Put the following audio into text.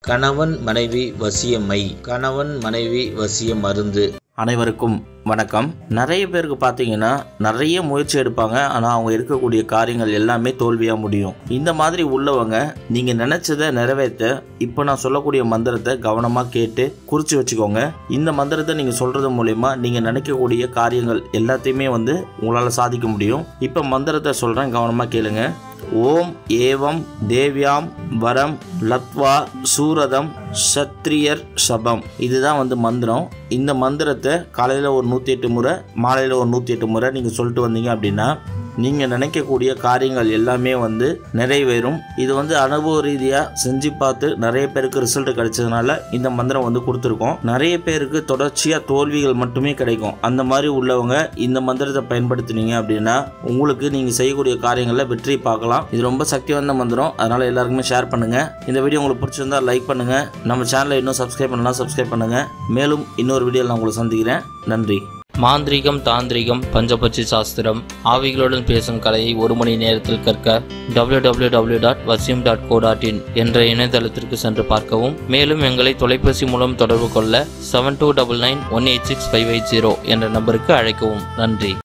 கணவன் மனைவி வசியமை கணவன் மனைவி வசிய மருந்து அனைவருக்கும் வணக்கம் நிறைய பேருக்கு பார்த்தீங்கன்னா நிறைய முயற்சி எடுப்பாங்க ஆனால் அவங்க இருக்கக்கூடிய காரியங்கள் எல்லாமே தோல்வியாக முடியும் இந்த மாதிரி உள்ளவங்க நீங்கள் நினச்சதை நிறைவேற்ற இப்போ நான் சொல்லக்கூடிய மந்திரத்தை கவனமாக கேட்டு குறித்து வச்சுக்கோங்க இந்த மந்திரத்தை நீங்கள் சொல்கிறது மூலயமா நீங்கள் நினைக்கக்கூடிய காரியங்கள் எல்லாத்தையுமே வந்து உங்களால் சாதிக்க முடியும் இப்போ மந்திரத்தை சொல்கிறேன் கவனமாக கேளுங்க ஓம் ஏவம் தேவ்யாம் வரம் லத்வா சூரதம் சத்ரியர் சபம் இதுதான் வந்து மந்திரம் இந்த மந்திரத்தை காலையில் ஒரு நூற்றி எட்டு முறை மாலையில் ஒரு நூற்றி எட்டு முறை நீங்கள் சொல்லிட்டு வந்தீங்க அப்படின்னா நீங்கள் நினைக்கக்கூடிய காரியங்கள் எல்லாமே வந்து நிறைவேறும் இது வந்து அனுபவ ரீதியாக செஞ்சு பார்த்து நிறைய பேருக்கு ரிசல்ட் கிடைச்சதுனால இந்த மந்திரம் வந்து கொடுத்துருக்கோம் நிறைய பேருக்கு தொடர்ச்சியாக தோல்விகள் மட்டுமே கிடைக்கும் அந்த மாதிரி உள்ளவங்க இந்த மந்திரத்தை பயன்படுத்தினீங்க அப்படின்னா உங்களுக்கு நீங்கள் செய்யக்கூடிய காரியங்களில் வெற்றி பார்க்கலாம் இது ரொம்ப சக்தி வாய்ந்த மந்திரம் அதனால் எல்லாருக்குமே ஷேர் பண்ணுங்கள் இந்த வீடியோ உங்களுக்கு பிடிச்சிருந்தா லைக் பண்ணுங்கள் நம்ம சேனலை இன்னும் சப்ஸ்கிரைப் பண்ணலாம் சப்ஸ்கிரைப் பண்ணுங்கள் மேலும் இன்னொரு வீடியோவில் நான் உங்களை சந்திக்கிறேன் நன்றி மாந்திரீகம் தாந்திரிகம் பஞ்சபட்சி சாஸ்திரம் ஆவிகளுடன் பேசும் கலையை ஒரு மணி நேரத்தில் கற்க www.vasim.co.in டாட் வசியம் டாட் கோ டாட் இன் என்ற இணையதளத்திற்கு சென்று பார்க்கவும் மேலும் எங்களை தொலைபேசி மூலம் தொடர்பு கொள்ள seven two double nine one eight six five eight zero என்ற நம்பருக்கு அழைக்கவும் நன்றி